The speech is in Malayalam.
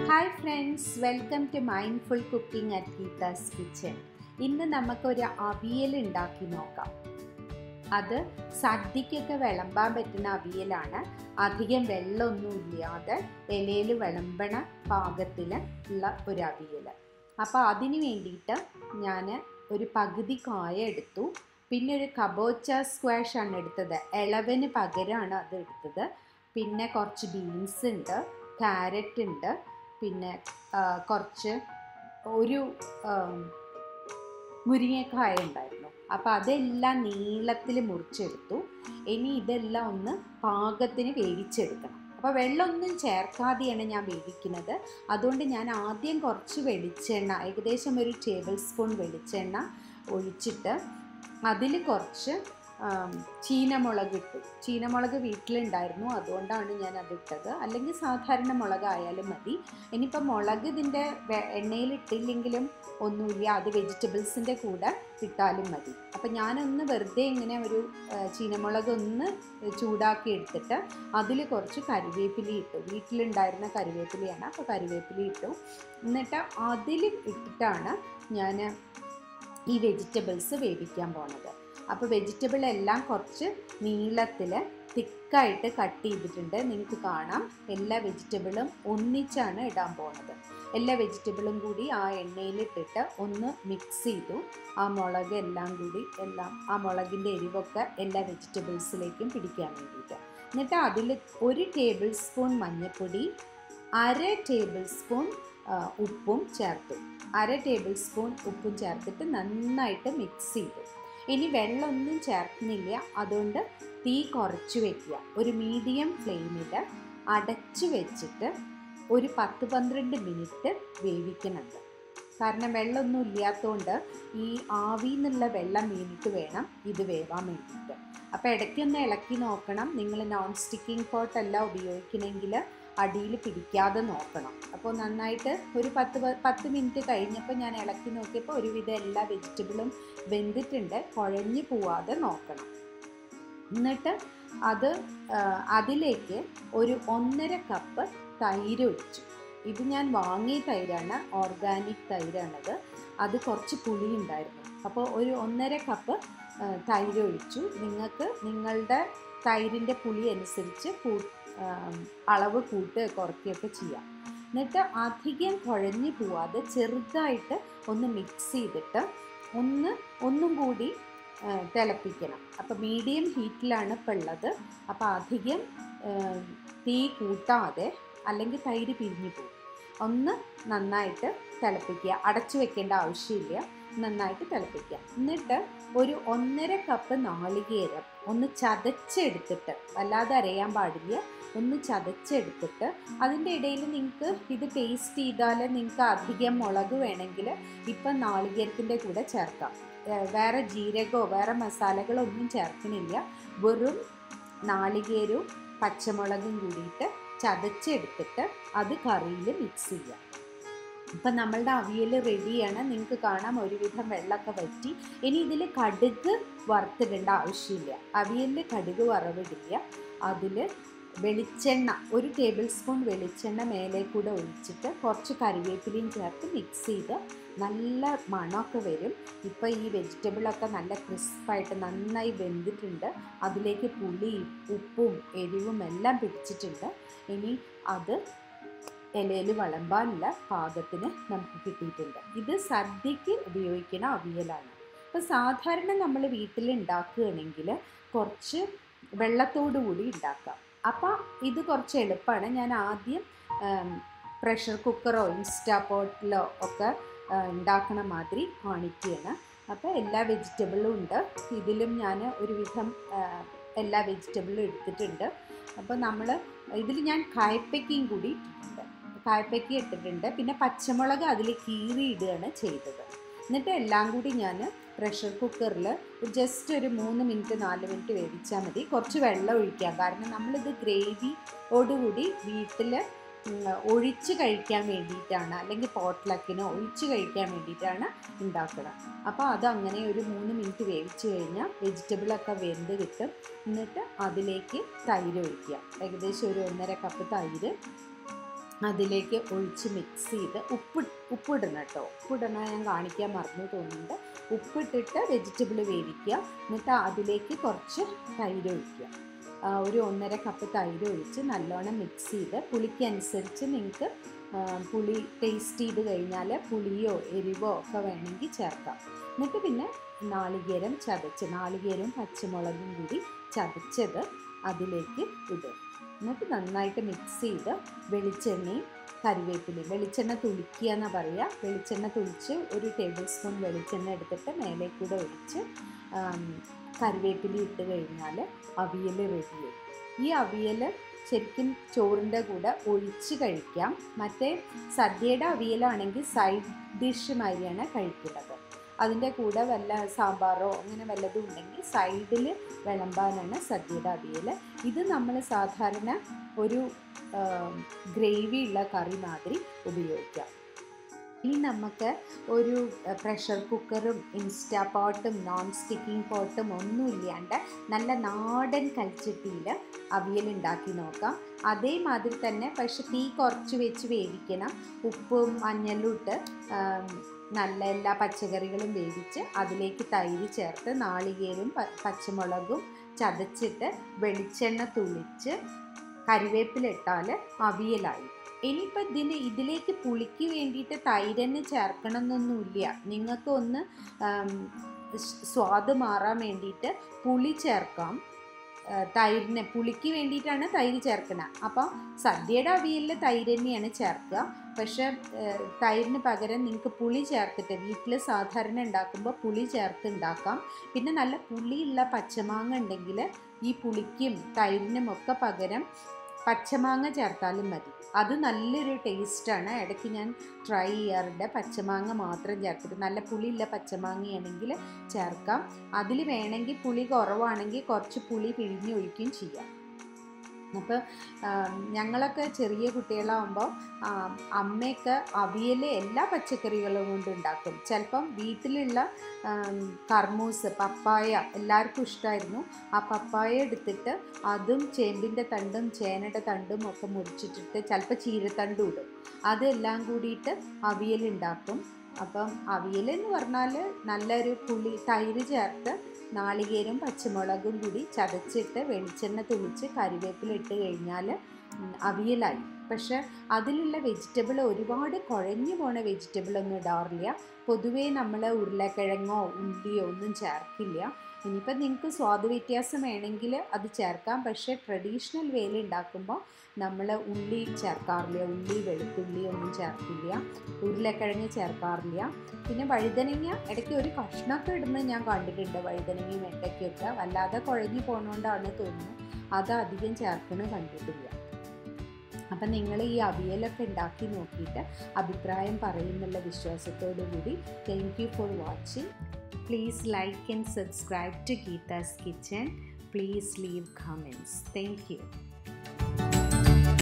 hi friends welcome to mindful cooking at Geetha's kitchen ഇന്ന് നമുക്കൊരു അവിയൽ ഉണ്ടാക്കി നോക്കാം അത് സദ്യക്കൊക്കെ വിളമ്പാൻ പറ്റുന്ന അവിയലാണ് അധികം വെള്ളമൊന്നും ഇല്ലാതെ ഇലയിൽ വിളമ്പണ പാകത്തിൽ ഉള്ള ഒരു അവിയൽ അപ്പോൾ അതിന് വേണ്ടിയിട്ട് ഞാൻ ഒരു പകുതി കായ എടുത്തു പിന്നെ ഒരു കബോച്ച സ്ക്വാഷ് ആണ് എടുത്തത് ഇളവന് പകരമാണ് അത് എടുത്തത് പിന്നെ കുറച്ച് ബീൻസ് ഉണ്ട് ക്യാരറ്റ് ഉണ്ട് പിന്നെ ആ, കുറച്ച് ഒരു ആം, മുരിങ്ങക്കായ ഉണ്ടായിരുന്നു അപ്പോൾ അതെല്ലാം നീളത്തിൽ മുറിച്ചെടുത്തു ഇനി ഇതെല്ലാം ഒന്ന് പാകത്തിന് വേവിച്ചെടുക്കണം അപ്പോൾ വെള്ളമൊന്നും ചേർക്കാതെയാണ് ഞാൻ വേവിക്കുന്നത് അതുകൊണ്ട് ഞാൻ ആദ്യം കുറച്ച് വെളിച്ചെണ്ണ ഏകദേശം ഒരു ടേബിൾ സ്പൂൺ വെളിച്ചെണ്ണ ഒഴിച്ചിട്ട് അതിൽ കുറച്ച് ആം, ചീനമുളക് ഇട്ടു ചീനമുളക് വീട്ടിലുണ്ടായിരുന്നു അതുകൊണ്ടാണ് ഞാൻ അതിട്ടത് അല്ലെങ്കിൽ സാധാരണ മുളകായാലും മതി ഇനിയിപ്പോൾ മുളക് ഇതിൻ്റെ എണ്ണയിലിട്ടില്ലെങ്കിലും ഒന്നുമില്ല അത് വെജിറ്റബിൾസിൻ്റെ കൂടെ ഇട്ടാലും മതി അപ്പം ഞാനൊന്ന് വെറുതെ ഇങ്ങനെ ഒരു ആ, ചീനമുളക് ഒന്ന് ചൂടാക്കി എടുത്തിട്ട് അതിൽ കുറച്ച് കരിവേപ്പില ഇട്ടു വീട്ടിലുണ്ടായിരുന്ന കരിവേപ്പിലയാണ് അപ്പോൾ കരിവേപ്പില ഇട്ടു എന്നിട്ട് അതിൽ ഇട്ടിട്ടാണ് ഞാൻ ഈ വെജിറ്റബിൾസ് വേവിക്കാൻ പോണത് അപ്പോൾ വെജിറ്റബിൾ എല്ലാം കുറച്ച് നീളത്തിൽ തിക്കായിട്ട് കട്ട് ചെയ്തിട്ടുണ്ട് നിങ്ങൾക്ക് കാണാം എല്ലാ വെജിറ്റബിളും ഒന്നിച്ചാണ് ഇടാൻ പോണത് എല്ലാ വെജിറ്റബിളും കൂടി ആ എണ്ണയിലിട്ടിട്ട് ഒന്ന് മിക്സ് ചെയ്തു ആ മുളക് എല്ലാം കൂടി എല്ലാം ആ മുളകിൻ്റെ എരിവൊക്കെ എല്ലാ വെജിറ്റബിൾസിലേക്കും പിടിക്കാൻ വേണ്ടിയിട്ട് എന്നിട്ട് അതിൽ ഒരു ടേബിൾ സ്പൂൺ മഞ്ഞൾപ്പൊടി അര ടേബിൾ സ്പൂൺ ആ, ഉപ്പും ചേർത്തു അര ടേബിൾ സ്പൂൺ ഉപ്പും ചേർത്തിട്ട് നന്നായിട്ട് മിക്സ് ചെയ്തു ഇനി വെള്ളമൊന്നും ചേർക്കുന്നില്ല അതുകൊണ്ട് തീ കുറച്ച് വെക്കുക ഒരു മീഡിയം ഫ്ലെയിമിൽ അടച്ച് വെച്ചിട്ട് ഒരു പത്ത് പന്ത്രണ്ട് മിനിറ്റ് വേവിക്കുന്നുണ്ട് കാരണം വെള്ളമൊന്നും ഇല്ലാത്തതുകൊണ്ട് ഈ ആവിയിൽ നിന്നുള്ള വെള്ളം വീണിട്ട് വേണം ഇത് വേവാൻ വേണ്ടിയിട്ട് അപ്പോൾ ഇടയ്ക്കൊന്ന് ഇളക്കി നോക്കണം നിങ്ങൾ നോൺ സ്റ്റിക്കിംഗ് പോട്ടല്ല ഉപയോഗിക്കണമെങ്കിൽ അടിയിൽ പിടിക്കാതെ നോക്കണം അപ്പോൾ നന്നായിട്ട് ഒരു പത്ത് പ- പത്ത് മിനിറ്റ് കഴിഞ്ഞപ്പോൾ ഞാൻ ഇളക്കി നോക്കിയപ്പോൾ ഒരുവിധം എല്ലാ വെജിറ്റബിളും വെന്തിട്ടുണ്ട് കുഴഞ്ഞു പോവാതെ നോക്കണം എന്നിട്ട് അത് ആ, അതിലേക്ക് ഒരു ഒന്നര കപ്പ് തൈര് ഒഴിച്ചു ഇത് ഞാൻ വാങ്ങിയ തൈരാണ് ഓർഗാനിക് തൈരാണത് അത് കുറച്ച് പുളി ഉണ്ടായിരുന്നു അപ്പോൾ ഒരു ഒന്നര കപ്പ് ആ, തൈര് ഒഴിച്ചു നിങ്ങൾക്ക് നിങ്ങളുടെ തൈരിൻ്റെ പുളി അനുസരിച്ച് കൂ ആ, അളവ് കൂട്ടുക കുറയ്ക്കുകയൊക്കെ ചെയ്യാം എന്നിട്ട് അധികം കുഴഞ്ഞു പോവാതെ ചെറുതായിട്ട് ഒന്ന് മിക്സ് ചെയ്തിട്ട് ഒന്ന് ഒന്നും കൂടി ആ, തിളപ്പിക്കണം അപ്പോൾ മീഡിയം ഹീറ്റിലാണ് ഇപ്പോൾ ഉള്ളത് അപ്പോൾ അധികം ആ, തീ കൂട്ടാതെ അല്ലെങ്കിൽ തൈര് പിരിഞ്ഞു പോകും ഒന്ന് നന്നായിട്ട് തിളപ്പിക്കുക അടച്ചു വെക്കേണ്ട ആവശ്യമില്ല നന്നായിട്ട് തിളപ്പിക്കുക എന്നിട്ട് ഒരു ഒന്നര കപ്പ് നാളികേരം ഒന്ന് ചതച്ചെടുത്തിട്ട് വല്ലാതെ അരയാൻ പാടില്ല ഒന്ന് ചതച്ചെടുത്തിട്ട് അതിൻ്റെ ഇടയിൽ നിങ്ങൾക്ക് ഇത് ടേസ്റ്റ് ചെയ്താൽ നിങ്ങൾക്ക് അധികം മുളക് വേണമെങ്കിൽ ഇപ്പം നാളികേരത്തിൻ്റെ കൂടെ ചേർക്കാം ഏഹ് വേറെ ജീരകമോ വേറെ മസാലകളോ ഒന്നും ചേർക്കണില്ല വെറും നാളികേരവും പച്ചമുളകും കൂടിയിട്ട് ചതച്ചെടുത്തിട്ട് അത് കറിയിൽ മിക്സ് ചെയ്യുക ഇപ്പം നമ്മളുടെ അവിയൽ റെഡിയാണ് നിങ്ങൾക്ക് കാണാം ഒരുവിധം വെള്ളമൊക്കെ വറ്റി ഇനി ഇതിൽ കടുക് വറുത്തിടേണ്ട ആവശ്യമില്ല അവിയലിൽ കടുക് വറവിടില്ല അതിൽ വെളിച്ചെണ്ണ ഒരു ടേബിൾ സ്പൂൺ വെളിച്ചെണ്ണ മേലെ കൂടെ ഒഴിച്ചിട്ട് കുറച്ച് കറിവേപ്പിലയും ചേർത്ത് മിക്സ് ചെയ്ത് നല്ല മണമൊക്കെ വരും ഇപ്പോൾ ഈ വെജിറ്റബിളൊക്കെ നല്ല ക്രിസ്പായിട്ട് നന്നായി വെന്തിട്ടുണ്ട് അതിലേക്ക് പുളിയും ഉപ്പും എരിവും എല്ലാം പിടിച്ചിട്ടുണ്ട് ഇനി അത് ഇലയിൽ വിളമ്പാനുള്ള പാകത്തിന് നമുക്ക് കിട്ടിയിട്ടുണ്ട് ഇത് സദ്യക്ക് ഉപയോഗിക്കുന്ന അവിയലാണ് അപ്പോൾ സാധാരണ നമ്മൾ വീട്ടിൽ ഉണ്ടാക്കുകയാണെങ്കിൽ കുറച്ച് വെള്ളത്തോടു കൂടി ഉണ്ടാക്കാം അപ്പോൾ ഇത് കുറച്ച് എളുപ്പമാണ് ഞാൻ ആദ്യം പ്രഷർ കുക്കറോ ഇൻസ്റ്റാ പോട്ടിലോ ഒക്കെ ആ, ഉണ്ടാക്കണ മാതിരി കാണിക്കുകയാണ് അപ്പോൾ എല്ലാ വെജിറ്റബിളും ഉണ്ട് ഇതിലും ഞാൻ ഒരുവിധം ആ, എല്ലാ വെജിറ്റബിളും എടുത്തിട്ടുണ്ട് അപ്പോൾ നമ്മൾ ഇതിൽ ഞാൻ കായ്പയ്ക്കയും കൂടി ഇട്ടിട്ടുണ്ട് കായ്പയ്ക്ക ഇട്ടിട്ടുണ്ട് പിന്നെ പച്ചമുളക് അതിൽ കീറി ഇടുകയാണ് ചെയ്തത് എന്നിട്ട് എല്ലാം കൂടി ഞാൻ പ്രഷർ കുക്കറിൽ ജസ്റ്റ് ഒരു മൂന്ന് മിനിറ്റ് നാല് മിനിറ്റ് വേവിച്ചാൽ മതി കുറച്ച് വെള്ളം ഒഴിക്കാം കാരണം നമ്മളിത് ഗ്രേവിയോടുകൂടി വീട്ടിൽ ഒഴിച്ച് കഴിക്കാൻ വേണ്ടിയിട്ടാണ് അല്ലെങ്കിൽ പോട്ട്ലക്കിനോ ഒഴിച്ച് കഴിക്കാൻ വേണ്ടിയിട്ടാണ് ഉണ്ടാക്കുന്നത് അപ്പോൾ അത് അങ്ങനെ ഒരു മൂന്ന് മിനിറ്റ് വേവിച്ച് കഴിഞ്ഞാൽ വെജിറ്റബിളൊക്കെ വെന്ത് കിട്ടും എന്നിട്ട് അതിലേക്ക് തൈര് ഒഴിക്കുക ഏകദേശം ഒരു ഒന്നര കപ്പ് തൈര് അതിലേക്ക് ഒഴിച്ച് മിക്സ് ചെയ്ത് ഉപ്പ് ഉപ്പിടണം കേട്ടോ ഉപ്പിടണ ഞാൻ കാണിക്കാൻ മറന്നു തോന്നുന്നുണ്ട് ഉപ്പിട്ടിട്ട് വെജിറ്റബിൾ വേവിക്കുക എന്നിട്ട് അതിലേക്ക് കുറച്ച് തൈര് ഒഴിക്കുക ആ, ഒരു ഒന്നര കപ്പ് തൈര് ഒഴിച്ച് നല്ലോണം മിക്സ് ചെയ്ത് പുളിക്കനുസരിച്ച് നിങ്ങൾക്ക് പുളി ടേസ്റ്റ് ചെയ്ത് കഴിഞ്ഞാൽ പുളിയോ എരിവോ ഒക്കെ വേണമെങ്കിൽ ചേർക്കാം എന്നിട്ട് പിന്നെ നാളികേരം ചതച്ച് നാളികേരവും പച്ചമുളകും കൂടി ചതച്ചത് അതിലേക്ക് ഇടുക എന്നിട്ട് നന്നായിട്ട് മിക്സ് ചെയ്ത് വെളിച്ചെണ്ണയും കറിവേപ്പിലയും വെളിച്ചെണ്ണ തുളിക്കുക എന്നാ പറയുക വെളിച്ചെണ്ണ തുളിച്ച് ഒരു ടേബിൾ സ്പൂൺ വെളിച്ചെണ്ണ എടുത്തിട്ട് മേലെ കൂടെ ഒഴിച്ച് ആം, കറിവേപ്പില ഇട്ട് കഴിഞ്ഞാൽ അവിയൽ റെഡിയായി ഈ അവിയൽ ശരിക്കും ചോറിൻ്റെ കൂടെ ഒഴിച്ച് കഴിക്കാം മറ്റേ സദ്യയുടെ അവിയലാണെങ്കിൽ സൈഡ് ഡിഷ് മാതിരിയാണ് കഴിക്കുന്നത് അതിൻ്റെ കൂടെ വല്ല സാമ്പാറോ അങ്ങനെ വല്ലതും ഉണ്ടെങ്കിൽ സൈഡിൽ വിളമ്പാനാണ് സദ്യയുടെ അവിയൽ ഇത് നമ്മൾ സാധാരണ ഒരു ഗ്രേവി ഉള്ള കറി മാതിരി ഉപയോഗിക്കാം ഇനി നമുക്ക് ഒരു പ്രഷർ കുക്കറും ഇൻസ്റ്റാ പോട്ടും നോൺ സ്റ്റിക്കിംഗ് പോട്ടും ഒന്നും ഇല്ലാണ്ട് നല്ല നാടൻ കൽച്ചട്ടിയിൽ അവിയൽ ഉണ്ടാക്കി നോക്കാം അതേമാതിരി തന്നെ പക്ഷെ തീ കുറച്ച് വെച്ച് വേവിക്കണം ഉപ്പും മഞ്ഞളും ഇട്ട് ആം, നല്ല എല്ലാ പച്ചക്കറികളും വേവിച്ച് അതിലേക്ക് തൈര് ചേർത്ത് നാളികേരും പ- പച്ചമുളകും ചതച്ചിട്ട് വെളിച്ചെണ്ണ തുളിച്ച് കറിവേപ്പില ഇട്ടാൽ അവിയലായി ഇനിയിപ്പോൾ ഇതിന് ഇതിലേക്ക് പുളിക്ക് വേണ്ടിയിട്ട് തൈരന് ചേർക്കണം എന്നൊന്നുമില്ല നിങ്ങൾക്ക് ഒന്ന് ആം, സ് സ്വാദ് മാറാൻ വേണ്ടിയിട്ട് പുളി ചേർക്കാം ആ, തൈരിന് പുളിക്ക് വേണ്ടിയിട്ടാണ് തൈര് ചേർക്കുന്നത് അപ്പോൾ സദ്യയുടെ അവിയലിൽ തൈര് തന്നെയാണ് ചേർക്കുക പക്ഷേ ആ, തൈരിന് പകരം നിങ്ങൾക്ക് പുളി ചേർത്തിട്ട് വീട്ടിൽ സാധാരണ ഉണ്ടാക്കുമ്പോൾ പുളി ചേർത്ത് ഉണ്ടാക്കാം പിന്നെ നല്ല പുളിയുള്ള പച്ചമാങ്ങ ഉണ്ടെങ്കിൽ ഈ പുളിക്കും തൈരിനും ഒക്കെ പകരം പച്ചമാങ്ങ ചേർത്താലും മതി അത് നല്ലൊരു ടേസ്റ്റാണ് ഇടയ്ക്ക് ഞാൻ ട്രൈ ചെയ്യാറുണ്ട് പച്ചമാങ്ങ മാത്രം ചേർത്തിട്ട് നല്ല പുളിയുള്ള പച്ചമാങ്ങയാണെങ്കിൽ ചേർക്കാം അതിൽ വേണമെങ്കിൽ പുളി കുറവാണെങ്കിൽ കുറച്ച് പുളി പിഴിഞ്ഞൊഴിക്കുകയും ചെയ്യാം അപ്പോൾ ഞങ്ങളൊക്കെ ചെറിയ കുട്ടികളാകുമ്പോൾ അമ്മയൊക്കെ അവിയൽ എല്ലാ പച്ചക്കറികളും കൊണ്ട് ഉണ്ടാക്കും ചിലപ്പം വീട്ടിലുള്ള ആം, കർമൂസ് പപ്പായ എല്ലാവർക്കും ഇഷ്ടമായിരുന്നു ആ പപ്പായ എടുത്തിട്ട് അതും ചേമ്പിൻ്റെ തണ്ടും ചേനയുടെ തണ്ടും ഒക്കെ മുറിച്ചിട്ടിട്ട് ചിലപ്പോൾ ചീരത്തണ്ടും ഇടും അതെല്ലാം കൂടിയിട്ട് അവിയൽ ഉണ്ടാക്കും അപ്പം അവിയൽ എന്ന് പറഞ്ഞാൽ നല്ലൊരു പുളി തൈര് ചേർത്ത് നാളികേരം പച്ചമുളകും കൂടി ചതച്ചിട്ട് വെളിച്ചെണ്ണ തുളിച്ച് കറിവേപ്പില ഇട്ട് കഴിഞ്ഞാൽ ഉം, അവിയലായി പക്ഷെ അതിലുള്ള വെജിറ്റബിൾ ഒരുപാട് കുഴഞ്ഞു പോണ വെജിറ്റബിൾ ഒന്നും ഇടാറില്ല പൊതുവേ നമ്മൾ ഉരുളക്കിഴങ്ങോ ഉള്ളിയോ ഒന്നും ചേർക്കില്ല ഇനിയിപ്പോൾ നിങ്ങൾക്ക് സ്വാദ് വ്യത്യാസം വേണമെങ്കിൽ അത് ചേർക്കാം പക്ഷേ ട്രഡീഷണൽ വേയിൽ ഉണ്ടാക്കുമ്പോൾ നമ്മൾ ഉള്ളി ചേർക്കാറില്ല ഉള്ളി വെളുത്തുള്ളി ഒന്നും ചേർക്കില്ല ഉരുളക്കിഴങ്ങ് ചേർക്കാറില്ല പിന്നെ വഴുതനങ്ങ ഇടയ്ക്ക് ഒരു കഷ്ണമൊക്കെ ഇടുന്നത് ഞാൻ കണ്ടിട്ടുണ്ട് വഴുതനങ്ങയും വെണ്ടയ്ക്കൊക്കെ വല്ലാതെ കുഴഞ്ഞു പോകണോണ്ടാണ് തോന്നുന്നു അത് അധികം ചേർക്കണ കണ്ടിട്ടില്ല അപ്പം നിങ്ങൾ ഈ അവിയലൊക്കെ ഉണ്ടാക്കി നോക്കിയിട്ട് അഭിപ്രായം പറയുന്നുള്ള വിശ്വാസത്തോടു കൂടി thank you for watching please like and subscribe to Geetha's kitchen please leave comments thank U